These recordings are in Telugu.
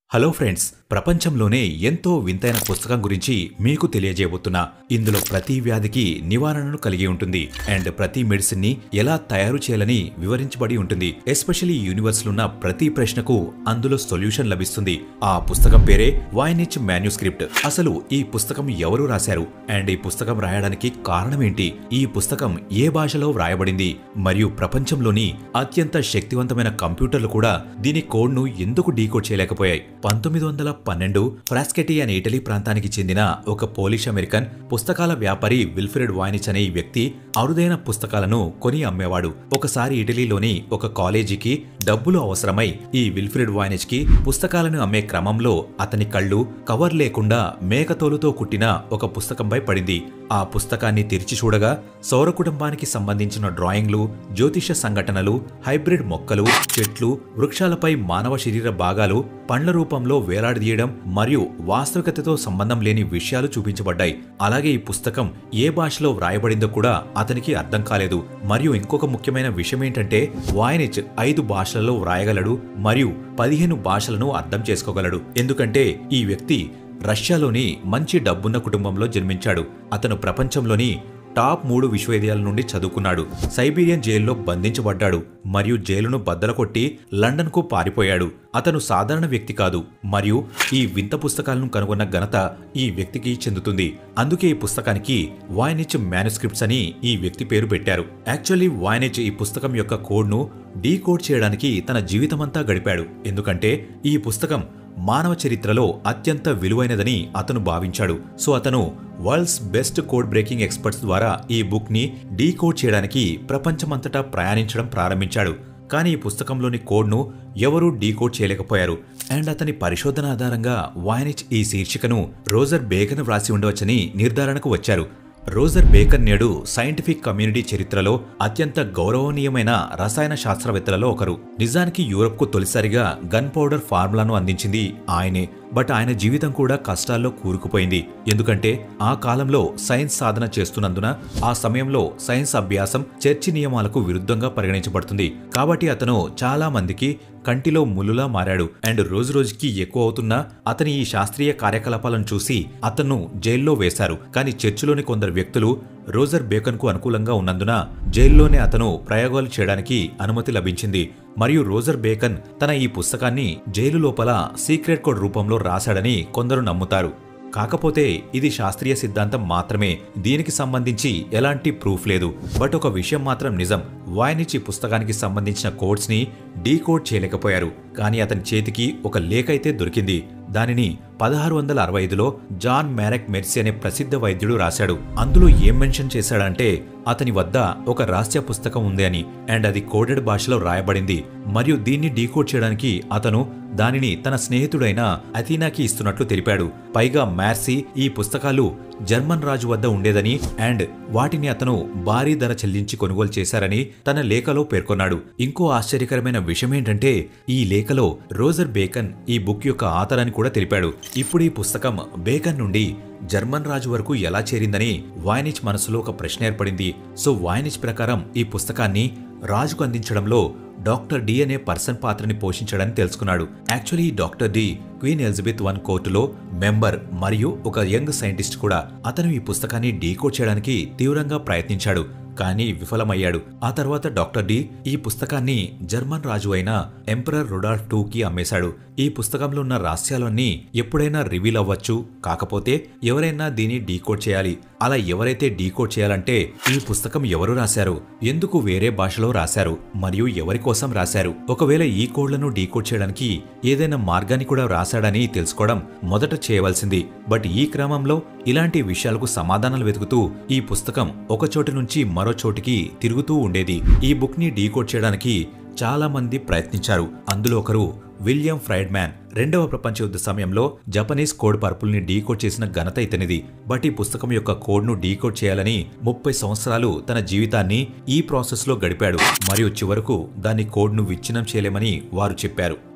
హలో ఫ్రెండ్స్ ప్రపంచంలోనే ఎంతో వింతైన పుస్తకం గురించి మీకు తెలియజేయబోతున్నా ఇందులో ప్రతి వ్యాధికి నివారణను కలిగి ఉంటుంది అండ్ ప్రతి మెడిసిన్ ని ఎలా తయారు చేయాలని వివరించబడి ఉంటుంది ఎస్పెషల్లీ యూనివర్స్ ఉన్న ప్రతి ప్రశ్నకు అందులో సొల్యూషన్ లభిస్తుంది ఆ పుస్తకం పేరే వాయినిచ్ మాన్యుస్క్రిప్ట్ అసలు ఈ పుస్తకం ఎవరు రాశారు అండ్ ఈ పుస్తకం రాయడానికి కారణం ఏంటి ఈ పుస్తకం ఏ భాషలో వ్రాయబడింది మరియు ప్రపంచంలోని అత్యంత శక్తివంతమైన కంప్యూటర్లు కూడా దీని కోడ్ను ఎందుకు డీకోడ్ చేయలేకపోయాయి పంతొమ్మిది వందల పన్నెండు ఫ్రాస్కెటీ అనే ఇటలీ ప్రాంతానికి చెందిన ఒక పోలిష్ అమెరికన్ పుస్తకాల వ్యాపారి విల్ఫ్రెడ్ వాయినిచ్ అనే ఈ వ్యక్తి అరుదైన పుస్తకాలను కొని అమ్మేవాడు ఒకసారి ఇటలీలోని ఒక కాలేజీకి డబ్బులు అవసరమై ఈ విల్ఫ్రెడ్ వాయినిచ్ కి పుస్తకాలను అమ్మే క్రమంలో అతని కళ్ళు కవర్ లేకుండా మేకతోలుతో కుట్టిన ఒక పుస్తకంపై పడింది ఆ పుస్తకాన్ని తెరిచి చూడగా సౌర కుటుంబానికి సంబంధించిన డ్రాయింగ్లు జ్యోతిష సంఘటనలు హైబ్రిడ్ మొక్కలు చెట్లు వృక్షాలపై మానవ శరీర భాగాలు పండ్ల రూపంలో వేలాడదీయడం మరియు వాస్తవికతతో సంబంధం లేని విషయాలు చూపించబడ్డాయి అలాగే ఈ పుస్తకం ఏ భాషలో వ్రాయబడిందో కూడా అతనికి అర్థం కాలేదు మరియు ఇంకొక ముఖ్యమైన విషయం ఏంటంటే వాయనిచ్ ఐదు భాషలలో వ్రాయగలడు మరియు పదిహేను భాషలను అర్థం చేసుకోగలడు ఎందుకంటే ఈ వ్యక్తి రష్యాలోని మంచి డబ్బున్న కుటుంబంలో జన్మించాడు అతను ప్రపంచంలోని టాప్ మూడు విశ్వవిద్యాలయాల నుండి చదువుకున్నాడు సైబీరియన్ జైల్లో బంధించబడ్డాడు మరియు జైలును బద్దలకొట్టి లండన్కు పారిపోయాడు అతను సాధారణ వ్యక్తి కాదు మరియు ఈ వింత పుస్తకాలను కనుగొన్న ఘనత ఈ వ్యక్తికి చెందుతుంది అందుకే ఈ పుస్తకానికి వాయనిచ్ మ్యానుస్క్రిప్ట్స్ అని ఈ వ్యక్తి పేరు పెట్టారు యాక్చువల్లీ వాయనిచ్ ఈ పుస్తకం యొక్క కోడ్ను డీకోడ్ చేయడానికి తన జీవితమంతా గడిపాడు ఎందుకంటే ఈ పుస్తకం మానవ చరిత్రలో అత్యంత విలువైనదని అతను భావించాడు సో అతను world's best code breaking experts ద్వారా ఈ బుక్ ని డీకోడ్ చేయడానికి ప్రపంచమంతటా ప్రయాణించడం ప్రారంభించాడు కానీ ఈ పుస్తకంలోని కోడ్ను ఎవరూ డీకోడ్ చేయలేకపోయారు అండ్ అతని పరిశోధన ఆధారంగా వాయనిచ్ ఈ శీర్షికను రోజర్ బేకన్ వ్రాసి ఉండవచ్చని నిర్ధారణకు వచ్చారు రోజర్ బేకన్ నేడు సైంటిఫిక్ కమ్యూనిటీ చరిత్రలో అత్యంత గౌరవనీయమైన రసాయన శాస్త్రవేత్తలలో ఒకరు నిజానికి యూరప్కు తొలిసారిగా గన్ పౌడర్ ఫార్ములాను అందించింది ఆయనే బట్ ఆయన జీవితం కూడా కష్టాల్లో కూరుకుపోయింది ఎందుకంటే ఆ కాలంలో సైన్స్ సాధన చేస్తున్నందున ఆ సమయంలో సైన్స్ అభ్యాసం చర్చి నియమాలకు విరుద్ధంగా పరిగణించబడుతుంది కాబట్టి అతను చాలా మందికి కంటిలో ముల్లులా మారాడు అండ్ రోజు రోజుకి ఎక్కువ అవుతున్నా అతని ఈ శాస్త్రీయ కార్యకలాపాలను చూసి అతన్ను జైల్లో వేశారు కానీ చర్చిలోని కొందరు వ్యక్తులు రోజర్ బేకన్కు అనుకూలంగా ఉన్నందున జైల్లోనే అతను ప్రయోగాలు చేయడానికి అనుమతి లభించింది మరియు రోజర్ బేకన్ తన ఈ పుస్తకాన్ని జైలు లోపల సీక్రెట్ కోడ్ రూపంలో రాశాడని కొందరు నమ్ముతారు కాకపోతే ఇది శాస్త్రీయ సిద్ధాంతం మాత్రమే దీనికి సంబంధించి ఎలాంటి ప్రూఫ్ లేదు బట్ ఒక విషయం మాత్రం నిజం వాయనిచి పుస్తకానికి సంబంధించిన కోడ్స్ ని డీకోడ్ చేయలేకపోయారు కానీ అతని చేతికి ఒక లేఖ అయితే దొరికింది దానిని పదహారు వందల అరవై ఐదులో జాన్ మ్యారెక్ మెర్సీ అనే ప్రసిద్ధ వైద్యుడు రాశాడు అందులో ఏం మెన్షన్ చేశాడంటే అతని వద్ద ఒక రహస్య పుస్తకం ఉంది అని అండ్ అది కోడెడ్ భాషలో రాయబడింది మరియు దీన్ని డీకోడ్ చేయడానికి అతను దానిని తన స్నేహితుడైన అథీనాకి ఇస్తున్నట్లు తెలిపాడు పైగా మ్యార్సీ ఈ పుస్తకాలు జర్మన్ రాజు వద్ద ఉండేదని అండ్ వాటిని అతను భారీ ధర చెల్లించి కొనుగోలు చేశారని తన లేఖలో పేర్కొన్నాడు ఇంకో ఆశ్చర్యకరమైన విషయం ఏంటంటే ఈ లేఖలో రోజర్ బేకన్ ఈ బుక్ యొక్క ఆథర్ అని కూడా తెలిపాడు ఇప్పుడు ఈ పుస్తకం బేకన్ నుండి జర్మన్ రాజు వరకు ఎలా చేరిందని వాయనిచ్ మనసులో ఒక ప్రశ్న ఏర్పడింది సో వాయనిచ్ ప్రకారం ఈ పుస్తకాన్ని రాజుకు అందించడంలో డాక్టర్ డి అనే పర్సన్ పాత్రని పోషించాడని తెలుసుకున్నాడు యాక్చువల్లీ ఈ doctor Dee Queen Elizabeth one కోర్టులో మెంబర్ మరియు ఒక యంగ్ సైంటిస్ట్ కూడా అతను ఈ పుస్తకాన్ని డీకోడ్ చేయడానికి తీవ్రంగా ప్రయత్నించాడు కానీ విఫలమయ్యాడు ఆ తర్వాత డాక్టర్ డి ఈ పుస్తకాన్ని జర్మన్ రాజు అయిన ఎంపరర్ రొడాల్ఫ్ టూ కి అమ్మేశాడు ఈ పుస్తకంలో ఉన్న రహస్యాలన్నీ ఎప్పుడైనా రివీల్ అవ్వచ్చు కాకపోతే ఎవరైనా దీన్ని డీకోడ్ చేయాలి అలా ఎవరైతే డీకోడ్ చేయాలంటే ఈ పుస్తకం ఎవరు రాశారు ఎందుకు వేరే భాషలో రాశారు మరియు ఎవరి కోసం రాశారు ఒకవేళ ఈ కోడ్లను డీకోడ్ చేయడానికి ఏదైనా మార్గాన్ని కూడా రాశాడని తెలుసుకోవడం మొదట చేయవలసింది బట్ ఈ క్రమంలో ఇలాంటి విషయాలకు సమాధానాలు వెతుకుతూ ఈ పుస్తకం ఒక చోటు నుంచి మరో చోటికి తిరుగుతూ ఉండేది ఈ బుక్ ని డీకోడ్ చేయడానికి చాలా మంది ప్రయత్నించారు అందులో ఒకరు విలియం ఫ్రైడ్మ్యాన్ రెండవ ప్రపంచ యుద్ధ సమయంలో జపనీస్ కోడ్ పర్పుల్ ని డీకోడ్ చేసిన ఘనత ఇతనిది బట్ ఈ పుస్తకం యొక్క కోడ్ ను డీకోడ్ చేయాలని ముప్పై సంవత్సరాలు తన జీవితాన్ని ఈ ప్రాసెస్ లో గడిపాడు మరియు చివరకు దాని కోడ్ ను విచ్ఛిన్నం చేయలేమని వారు చెప్పారు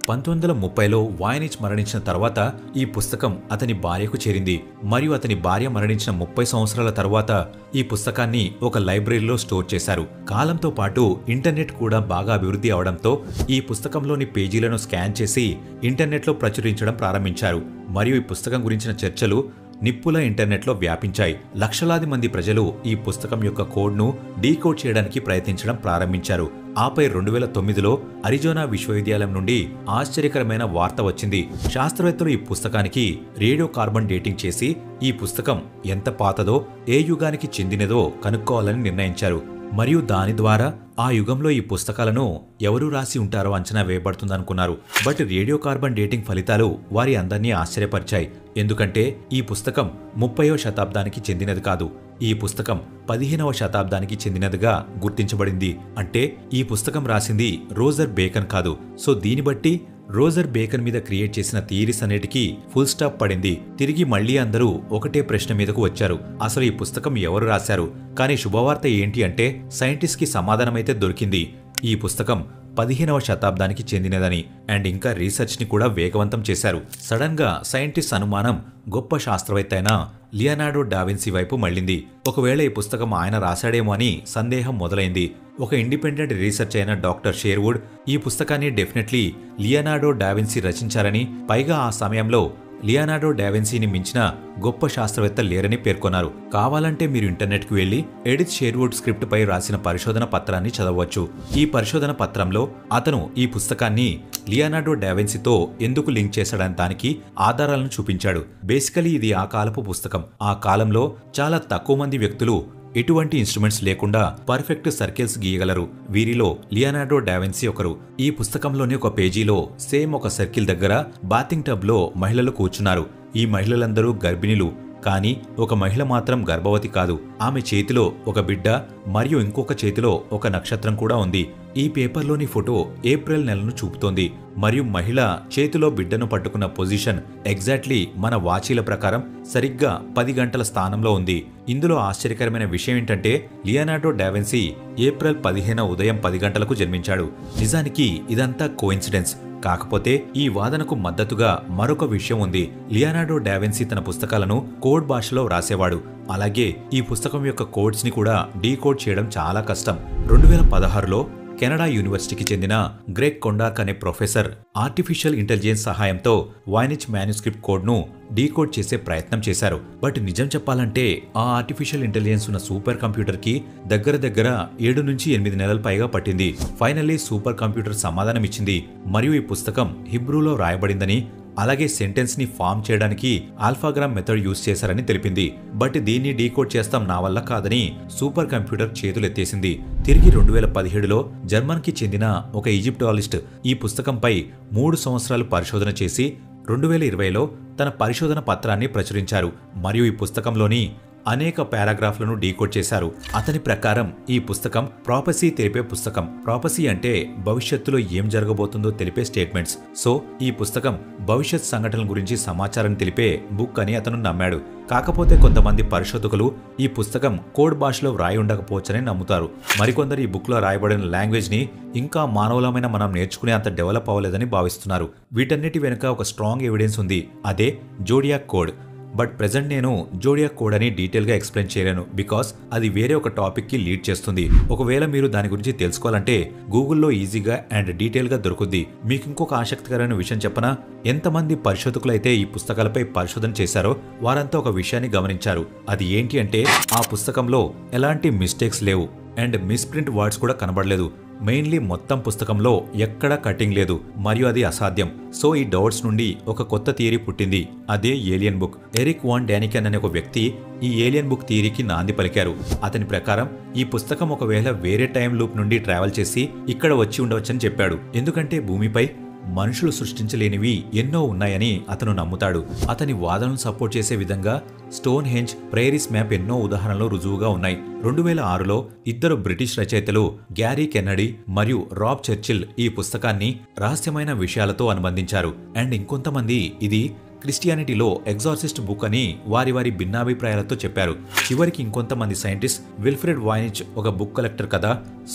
పంతొమ్మిది వందల ముప్పైలో వాయనిచ్ మరణించిన తర్వాత ఈ పుస్తకం అతని భార్యకు చేరింది మరియు అతని భార్య మరణించిన ముప్పై సంవత్సరాల తర్వాత ఈ పుస్తకాన్ని ఒక లైబ్రరీలో స్టోర్ చేశారు కాలంతో పాటు ఇంటర్నెట్ కూడా బాగా అభివృద్ధి అవడంతో ఈ పుస్తకంలోని పేజీలను స్కాన్ చేసి ఇంటర్నెట్లో ప్రచురించడం ప్రారంభించారు మరియు ఈ పుస్తకం గురించిన చర్చలు నిప్పుల ఇంటర్నెట్లో వ్యాపించాయి లక్షలాది మంది ప్రజలు ఈ పుస్తకం యొక్క కోడ్ను డీకోడ్ చేయడానికి ప్రయత్నించడం ప్రారంభించారు ఆపై రెండు వేల తొమ్మిదిలో అరిజోనా విశ్వవిద్యాలయం నుండి ఆశ్చర్యకరమైన వార్త వచ్చింది శాస్త్రవేత్తలు ఈ పుస్తకానికి రేడియో కార్బన్ డేటింగ్ చేసి ఈ పుస్తకం ఎంత పాతదో ఏ యుగానికి చెందినదో కనుక్కోవాలని నిర్ణయించారు మరియు దాని ద్వారా ఆ యుగంలో ఈ పుస్తకాలను ఎవరు రాసి ఉంటారో అంచనా వేయబడుతుందనుకున్నారు బట్ రేడియో కార్బన్ డేటింగ్ ఫలితాలు వారి అందరినీ ఆశ్చర్యపరిచాయి ఎందుకంటే ఈ పుస్తకం ముప్పయో శతాబ్దానికి చెందినది కాదు ఈ పుస్తకం పదిహేనవ శతాబ్దానికి చెందినదిగా గుర్తించబడింది అంటే ఈ పుస్తకం రాసింది రోజర్ బేకన్ కాదు సో దీన్ని బట్టి రోజర్ బేకన్ మీద క్రియేట్ చేసిన థియరీస్ అన్నిటికీ ఫుల్ స్టాప్ పడింది తిరిగి మళ్ళీ అందరూ ఒకటే ప్రశ్న మీదకు వచ్చారు అసలు ఈ పుస్తకం ఎవరు రాశారు కానీ శుభవార్త ఏంటి అంటే సైంటిస్ట్ కి సమాధానమైతే దొరికింది ఈ పుస్తకం పదిహేనవ శతాబ్దానికి చెందినదని అండ్ ఇంకా రీసెర్చ్ ని కూడా వేగవంతం చేశారు సడన్ గా సైంటిస్ట్ అనుమానం గొప్ప శాస్త్రవేత్త అయిన లియనార్డో డావిన్సీ వైపు మళ్ళింది ఒకవేళ ఈ పుస్తకం ఆయన రాశాడేమో అని సందేహం మొదలైంది ఒక ఇండిపెండెంట్ రీసెర్చ్ అయిన డాక్టర్ షేర్వుడ్ ఈ పుస్తకాన్ని డెఫినెట్లీ లియనార్డో డావిన్సీ రచించారని పైగా ఆ సమయంలో లియనార్డో డావిన్సీని మించిన గొప్ప శాస్త్రవేత్త లేరని పేర్కొన్నారు కావాలంటే మీరు ఇంటర్నెట్కి వెళ్లి ఎడిత్ షేర్వుడ్ స్క్రిప్ట్ పై రాసిన పరిశోధన పత్రాన్ని చదవచ్చు ఈ పరిశోధన పత్రంలో అతను ఈ పుస్తకాన్ని లియనార్డో డావిన్సీతో ఎందుకు లింక్ చేశాడని దానికి ఆధారాలను చూపించాడు బేసికలీ ఇది ఆ కాలపు పుస్తకం ఆ కాలంలో చాలా తక్కువ మంది వ్యక్తులు ఎటువంటి ఇన్స్ట్రుమెంట్స్ లేకుండా పర్ఫెక్ట్ సర్కిల్స్ గీయగలరు వీరిలో లియనార్డో డావెన్సీ ఒకరు ఈ పుస్తకంలోని ఒక పేజీలో సేమ్ ఒక సర్కిల్ దగ్గర బాతింగ్ టబ్లో మహిళలు కూర్చున్నారు ఈ మహిళలందరూ గర్భిణులు కానీ ఒక మహిళ మాత్రం గర్భవతి కాదు ఆమె చేతిలో ఒక బిడ్డ మరియు ఇంకొక చేతిలో ఒక నక్షత్రం కూడా ఉంది ఈ పేపర్లోని ఫోటో ఏప్రిల్ నెలను చూపుతోంది మరియు మహిళ చేతిలో బిడ్డను పట్టుకున్న పొజిషన్ ఎగ్జాక్ట్లీ మన వాచీల ప్రకారం సరిగ్గా పది గంటల స్థానంలో ఉంది ఇందులో ఆశ్చర్యకరమైన విషయం ఏంటంటే లియనార్డో డావెన్సీ ఏప్రిల్ పదిహేన ఉదయం పది గంటలకు జన్మించాడు నిజానికి ఇదంతా కోయిన్సిడెన్స్ కాకపోతే ఈ వాదనకు మద్దతుగా మరొక విషయం ఉంది లియనార్డో డావెన్సీ తన పుస్తకాలను కోడ్ భాషలో రాసేవాడు అలాగే ఈ పుస్తకం యొక్క కోడ్స్ ని కూడా డీకోడ్ చేయడం చాలా కష్టం రెండు వేల పదహారులో కెనడా యూనివర్సిటీకి చెందిన గ్రెగ్ కొండాక్ అనే ప్రొఫెసర్ ఆర్టిఫిషియల్ ఇంటెలిజెన్స్ సహాయంతో వాయినిచ్ మాన్యుస్క్రిప్ట్ కోడ్ను డీకోడ్ చేసే ప్రయత్నం చేశారు బట్ నిజం చెప్పాలంటే ఆ ఆర్టిఫిషియల్ ఇంటెలిజెన్స్ ఉన్న సూపర్ కంప్యూటర్కి దగ్గర దగ్గర ఏడు నుంచి ఎనిమిది నెలల పైగా పట్టింది ఫైనల్లీ సూపర్ కంప్యూటర్ సమాధానం ఇచ్చింది మరియు ఈ పుస్తకం హిబ్రూలో రాయబడిందని అలాగే సెంటెన్స్ ని ఫామ్ చేయడానికి ఆల్ఫాగ్రామ్ మెథడ్ యూజ్ చేశారని తెలిపింది బట్ దీన్ని డీకోడ్ చేస్తాం నా వల్ల కాదని సూపర్ కంప్యూటర్ చేతులెత్తేసింది తిరిగి రెండు వేల పదిహేడులో జర్మన్ కి చెందిన ఒక ఈజిప్టాలిస్ట్ ఈ పుస్తకంపై మూడు సంవత్సరాలు పరిశోధన చేసి రెండు వేల ఇరవైలో తన పరిశోధన పత్రాన్ని ప్రచురించారు మరియు ఈ పుస్తకంలోని అనేక పారాగ్రాఫ్లను డీకోడ్ చేశారు అతని ప్రకారం ఈ పుస్తకం ప్రాపసీ తెలిపే పుస్తకం ప్రాపసీ అంటే భవిష్యత్తులో ఏం జరగబోతుందో తెలిపే స్టేట్మెంట్స్ సో ఈ పుస్తకం భవిష్యత్ సంఘటనల గురించి సమాచారం తెలిపే బుక్ అని అతను నమ్మాడు కాకపోతే కొంతమంది పరిశోధకులు ఈ పుస్తకం కోడ్ భాషలో వ్రాయి ఉండకపోవచ్చని నమ్ముతారు మరికొందరు ఈ బుక్లో రాయబడిన లాంగ్వేజ్ ని ఇంకా మానవులమైన మనం నేర్చుకునే అంత డెవలప్ అవ్వలేదని భావిస్తున్నారు వీటన్నిటి వెనుక ఒక స్ట్రాంగ్ ఎవిడెన్స్ ఉంది అదే జోడియాక్ కోడ్ బట్ ప్రెజెంట్ నేను జోడియా కోడ్ అని డీటెయిల్గా ఎక్స్ప్లెయిన్ చేయలేను బికాస్ అది వేరే ఒక టాపిక్కి లీడ్ చేస్తుంది ఒకవేళ మీరు దాని గురించి తెలుసుకోవాలంటే గూగుల్లో ఈజీగా అండ్ డీటెయిల్గా దొరుకుద్ది మీకు ఇంకొక ఆసక్తికరమైన విషయం చెప్పనా ఎంతమంది పరిశోధకులైతే ఈ పుస్తకాలపై పరిశోధన చేశారో వారంతా ఒక విషయాన్ని గమనించారు అది ఏంటి అంటే ఆ పుస్తకంలో ఎలాంటి మిస్టేక్స్ లేవు అండ్ మిస్ప్రింట్ వర్డ్స్ కూడా కనబడలేదు మెయిన్లీ మొత్తం పుస్తకంలో ఎక్కడా కటింగ్ లేదు మరియు అది అసాధ్యం సో ఈ డౌట్స్ నుండి ఒక కొత్త థియరీ పుట్టింది అదే alien book Erich von Daniken అనే ఒక వ్యక్తి ఈ ఏలియన్ బుక్ థియరీకి నాంది పలికారు అతని ప్రకారం ఈ పుస్తకం ఒకవేళ వేరే టైం లూప్ నుండి ట్రావెల్ చేసి ఇక్కడ వచ్చి ఉండవచ్చని చెప్పాడు ఎందుకంటే భూమిపై మనుషులు సృష్టించలేనివి ఎన్నో ఉన్నాయని అతను నమ్ముతాడు అతని వాదనను సపోర్ట్ చేసే విధంగా స్టోన్ హెంజ్ ప్రేరిస్ మ్యాప్ ఎన్నో ఉదాహరణలు రుజువుగా ఉన్నాయి రెండు వేల ఆరులో ఇద్దరు బ్రిటిష్ రచయితలు గ్యారీ కెన్నడీ మరియు రాబ్ చర్చిల్ ఈ పుస్తకాన్ని రహస్యమైన విషయాలతో అనుబంధించారు అండ్ ఇంకొంతమంది ఇది క్రిస్టియానిటీలో ఎగ్జార్సిస్ట్ బుక్ అని వారి వారి భిన్నాభిప్రాయాలతో చెప్పారు చివరికి ఇంకొంతమంది సైంటిస్ట్ విల్ఫ్రెడ్ వాయినిచ్ ఒక బుక్ కలెక్టర్ కదా సో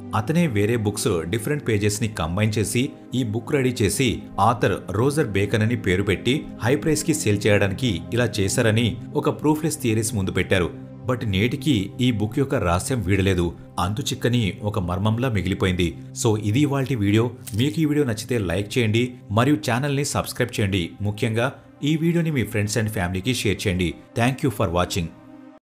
అతనే వేరే బుక్స్ డిఫరెంట్ పేజెస్ ని కంబైన్ చేసి ఈ బుక్ రెడీ చేసి ఆథర్ రోజర్ బేకన్ అని పేరు పెట్టి హై ప్రైస్ కి సేల్ చేయడానికి ఇలా చేశారని ఒక ప్రూఫ్లెస్ థియరీస్ ముందు పెట్టారు బట్ నేటికి ఈ బుక్ యొక్క రహస్యం వీడలేదు అంతు చిక్కని ఒక మర్మంలా మిగిలిపోయింది సో ఇది ఇవాల్టి వీడియో మీకు ఈ వీడియో నచ్చితే లైక్ చేయండి మరియు ఛానల్ని సబ్స్క్రైబ్ చేయండి ముఖ్యంగా ఈ వీడియోని మీ ఫ్రెండ్స్ అండ్ ఫ్యామిలీకి షేర్ చేయండి థ్యాంక్ యూ ఫర్ వాచింగ్